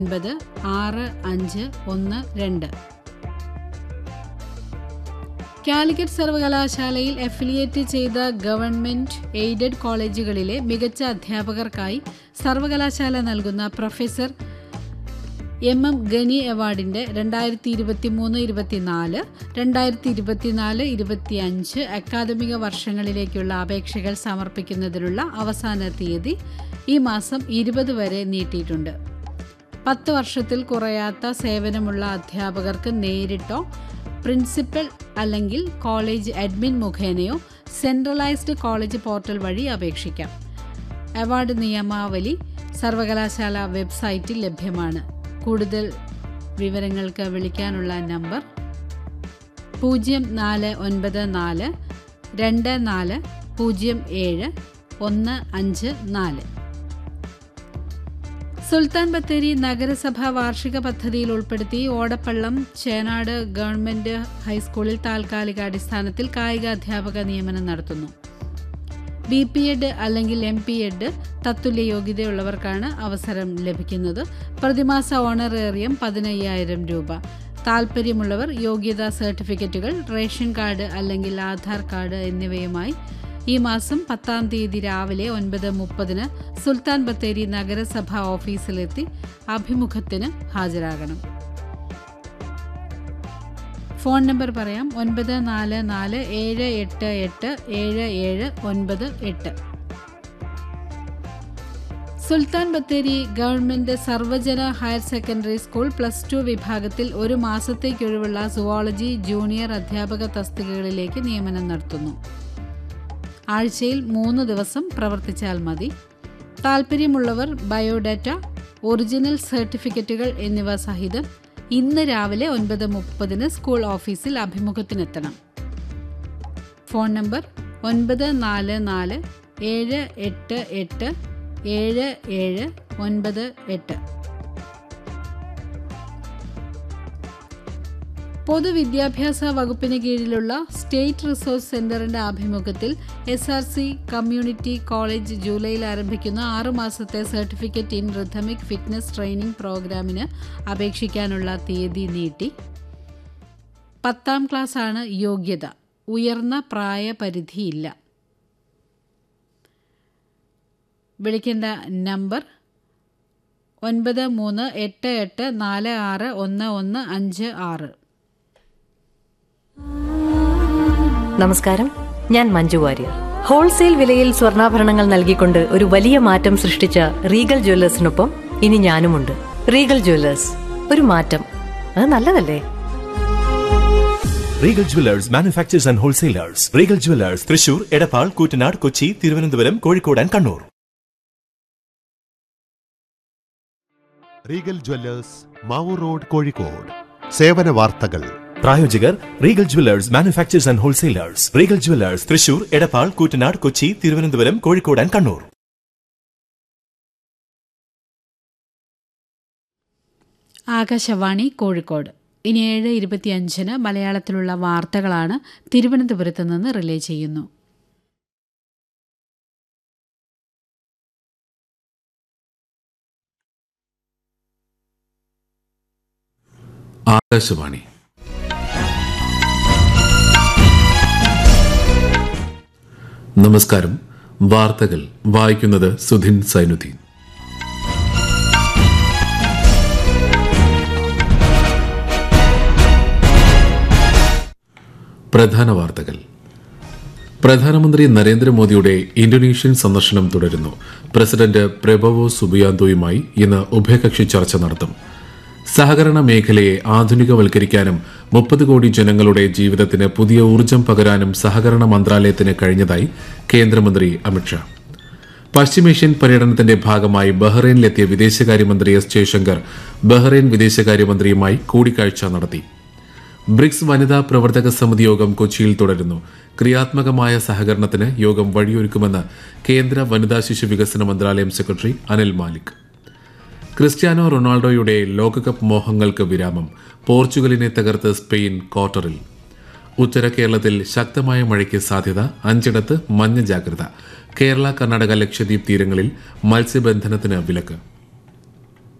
ഒൻപത് ആറ് അഞ്ച് ഒന്ന് രണ്ട് കാലിക്കറ്റ് സർവകലാശാലയിൽ അഫിലിയേറ്റ് ചെയ്ത ഗവൺമെന്റ് എയ്ഡഡ് കോളേജുകളിലെ മികച്ച അധ്യാപകർക്കായി സർവകലാശാല നൽകുന്ന പ്രൊഫസർ എം എം ഗനി അവാർഡിന്റെ രണ്ടായിരത്തി ഇരുപത്തി മൂന്ന് ഇരുപത്തിനാല് രണ്ടായിരത്തി ഇരുപത്തിനാല് ഇരുപത്തിയഞ്ച് അക്കാദമിക വർഷങ്ങളിലേക്കുള്ള അപേക്ഷകൾ സമർപ്പിക്കുന്നതിനുള്ള അവസാന തീയതി ഈ മാസം ഇരുപത് വരെ നീട്ടിയിട്ടുണ്ട് പത്ത് വർഷത്തിൽ കുറയാത്ത സേവനമുള്ള അധ്യാപകർക്ക് നേരിട്ടോ പ്രിൻസിപ്പൽ അല്ലെങ്കിൽ കോളേജ് അഡ്മിൻ മുഖേനയോ സെൻട്രലൈസ്ഡ് കോളേജ് പോർട്ടൽ വഴി അപേക്ഷിക്കാം അവാർഡ് നിയമാവലി സർവകലാശാല വെബ്സൈറ്റിൽ ലഭ്യമാണ് കൂടുതൽ വിവരങ്ങൾക്ക് വിളിക്കാനുള്ള നമ്പർ പൂജ്യം നാല് ഒൻപത് നാല് രണ്ട് നാല് പൂജ്യം ഏഴ് ഒന്ന് അഞ്ച് നാല് സുൽത്താൻ ബത്തേരി നഗരസഭ വാർഷിക പദ്ധതിയിൽ ഉൾപ്പെടുത്തി ഓടപ്പള്ളം ചേനാട് ഗവൺമെന്റ് ഹൈസ്കൂളിൽ താൽക്കാലിക അടിസ്ഥാനത്തിൽ കായിക അധ്യാപക നിയമനം നടത്തുന്നു ബി പി എഡ് അല്ലെങ്കിൽ എം പി എഡ് തത്തുല്യ യോഗ്യതയുള്ളവർക്കാണ് അവസരം ലഭിക്കുന്നത് പ്രതിമാസ ഓണറേറിയം പതിനയ്യായിരം രൂപ താൽപ്പര്യമുള്ളവർ യോഗ്യതാ സർട്ടിഫിക്കറ്റുകൾ റേഷൻ കാർഡ് അല്ലെങ്കിൽ ആധാർ കാർഡ് എന്നിവയുമായി ഈ മാസം പത്താം തീയതി രാവിലെ ഒൻപത് മുപ്പതിന് സുൽത്താൻ ബത്തേരി നഗരസഭ ഓഫീസിലെത്തി അഭിമുഖത്തിന് ഹാജരാകണം ഫോൺ നമ്പർ പറയാം ഒൻപത് നാല് നാല് ഏഴ് എട്ട് എട്ട് ഏഴ് ഏഴ് ഒൻപത് എട്ട് Sultan Bathery government Sarvajana higher secondary school plus two വിഭാഗത്തിൽ ഒരു മാസത്തേക്കൊഴിവുള്ള സുവോളജി ജൂനിയർ അധ്യാപക തസ്തികകളിലേക്ക് നിയമനം നടത്തുന്നു ആഴ്ചയിൽ മൂന്ന് ദിവസം പ്രവർത്തിച്ചാൽ മതി താൽപ്പര്യമുള്ളവർ ബയോഡാറ്റ ഒറിജിനൽ സർട്ടിഫിക്കറ്റുകൾ എന്നിവ സഹിതം ഇന്ന് രാവിലെ ഒൻപത് മുപ്പതിന് സ്കൂൾ ഓഫീസിൽ അഭിമുഖത്തിനെത്തണം ഫോൺ നമ്പർ ഒൻപത് നാല് നാല് ഏഴ് എട്ട് എട്ട് ഏഴ് ഏഴ് ഒൻപത് എട്ട് പൊതുവിദ്യാഭ്യാസ വകുപ്പിന് കീഴിലുള്ള സ്റ്റേറ്റ് റിസോഴ്സ് സെന്ററിന്റെ ആഭിമുഖ്യത്തിൽ S R C community college ജൂലൈയിൽ ആരംഭിക്കുന്ന ആറുമാസത്തെ certificate in rhythmic fitness training പ്രോഗ്രാമിന് അപേക്ഷിക്കാനുള്ള തീയതി നീട്ടി പത്താം ക്ലാസ്സാണ് യോഗ്യത ഉയർന്ന പ്രായപരിധിയില്ല വിളിക്കേണ്ട നമ്പർ ഒൻപത് മൂന്ന് എട്ട് എട്ട് നാല് ആറ് ഒന്ന് ഒന്ന് അഞ്ച് ആറ് നമസ്കാരം ഞാൻ മഞ്ജു വാര്യർ ഹോൾസെയിൽ വിലയിൽ സ്വർണ്ണാഭരണങ്ങൾ നൽകിക്കൊണ്ട് ഒരു വലിയ മാറ്റം സൃഷ്ടിച്ച റീഗൽ ജ്വല്ലേഴ്സിനൊപ്പം ഇനി ഞാനുമുണ്ട് റീഗൽ ജ്വല്ലേഴ്സ് ഒരു മാറ്റം അത് നല്ലതല്ലേ Regal Jewellers manufacturers and wholesalers Regal Jewellers Thrissur Edappal Koottanad Kochi Thiruvananthapuram Kozhikode and Kannur Regal Jewellers Mavoor road Kozhikode സേവന വാർത്തകൾ പ്രായോജകർ Regal Jewellers manufacturers and wholesalers Regal Jewellers Thrissur Edappal Koottanad Kochi Thiruvananthapuram Kozhikode and Kannur Akashvani Kozhikode ഇനി ഏഴ് ഇരുപത്തിയഞ്ചിന് മലയാളത്തിലുള്ള വാർത്തകളാണ് തിരുവനന്തപുരത്ത് നിന്ന് റിലേ ചെയ്യുന്നു ആകാശവാണി നമസ്കാരം വാർത്തകൾ വായിക്കുന്നത് സുധിൻ സൈനുദ്ദീൻ പ്രധാന വാർത്തകൾ പ്രധാനമന്ത്രി നരേന്ദ്രമോദിയുടെ ഇന്തോനേഷ്യൻ സന്ദർശനം തുടരുന്നു പ്രസിഡന്റ് പ്രബവോ സുബിയാന്തോയുമായി ഇന്ന് ഉഭയകക്ഷി ചർച്ച നടത്തും സഹകരണ മേഖലയെ ആധുനികവൽക്കരിക്കാനും മുപ്പത് കോടി ജനങ്ങളുടെ ജീവിതത്തിന് പുതിയ ഊർജം പകരാനും സഹകരണ മന്ത്രാലയത്തിന് കഴിഞ്ഞതായി കേന്ദ്രമന്ത്രി അമിത്ഷാ പശ്ചിമേഷ്യൻ പര്യടനത്തിന്റെ ഭാഗമായി ബഹ്റൈനിലെത്തിയ വിദേശകാര്യമന്ത്രി എസ് ജയശങ്കർ ബഹ്റൈൻ വിദേശകാര്യമന്ത്രിയുമായി കൂടിക്കാഴ്ച നടത്തി ബ്രിക്സ് വനിതാ പ്രവർത്തക സമിതി യോഗം കൊച്ചിയിൽ തുടരുന്നു ക്രിയാത്മകമായ സഹകരണത്തിന് യോഗം വഴിയൊരുക്കുമെന്ന് കേന്ദ്ര വനിതാ ശിശു വികസന മന്ത്രാലയം സെക്രട്ടറി അനിൽ മാലിക് ക്രിസ്ത്യാനോ റൊണാൾഡോയുടെ ലോകകപ്പ് മോഹങ്ങൾക്ക് വിരാമം പോർച്ചുഗലിനെ തകർത്ത് സ്പെയിൻ ക്വാർട്ടറിൽ ഉത്തര കേരളത്തിൽ ശക്തമായ മഴയ്ക്ക് സാധ്യത അഞ്ചിടത്ത് മഞ്ഞ ജാഗ്രത കേരള കർണാടക ലക്ഷദ്വീപ് തീരങ്ങളിൽ മത്സ്യബന്ധനത്തിന് വിലക്ക്